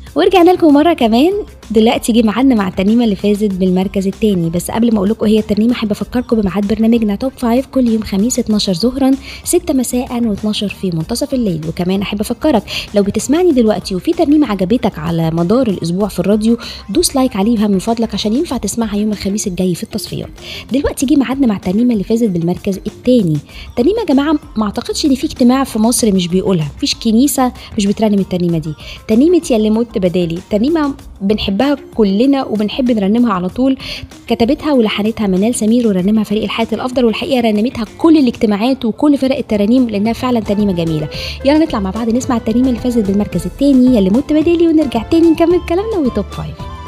ورجعنا لكم مره كمان دلوقتي جه ميعادنا مع الترنيمه اللي فازت بالمركز الثاني بس قبل ما اقول لكم هي الترنيمه احب افكركم بميعاد برنامجنا توب 5 كل يوم خميس 12 ظهرا 6 مساء و12 في منتصف الليل وكمان احب افكرك لو بتسمعني دلوقتي وفي ترنيمه عجبتك على مدار الاسبوع في الراديو دوس لايك عليها من فضلك عشان ينفع تسمعها يوم الخميس الجاي في التصفيات دلوقتي جه ميعادنا مع الترنيمه اللي فازت بالمركز الثاني الترنيمه يا جماعه ما اعتقدش ان في اجتماع في مصر مش بيقولها مفيش كنيسه مش بترنم الترنيمه دي ترنيمه يا اللي مت بدالي ترنيمه بنحبها كلنا وبنحب نرنمها على طول كتبتها ولحنتها منال سمير ورنمها فريق الحياه الافضل والحقيقه رنمتها كل الاجتماعات وكل فرق الترانيم لانها فعلا ترنيمه جميله يلا نطلع مع بعض نسمع الترنيمه اللي فازت بالمركز الثاني يا اللي مت بدالي ونرجع تاني نكمل كلامنا وتوب فايف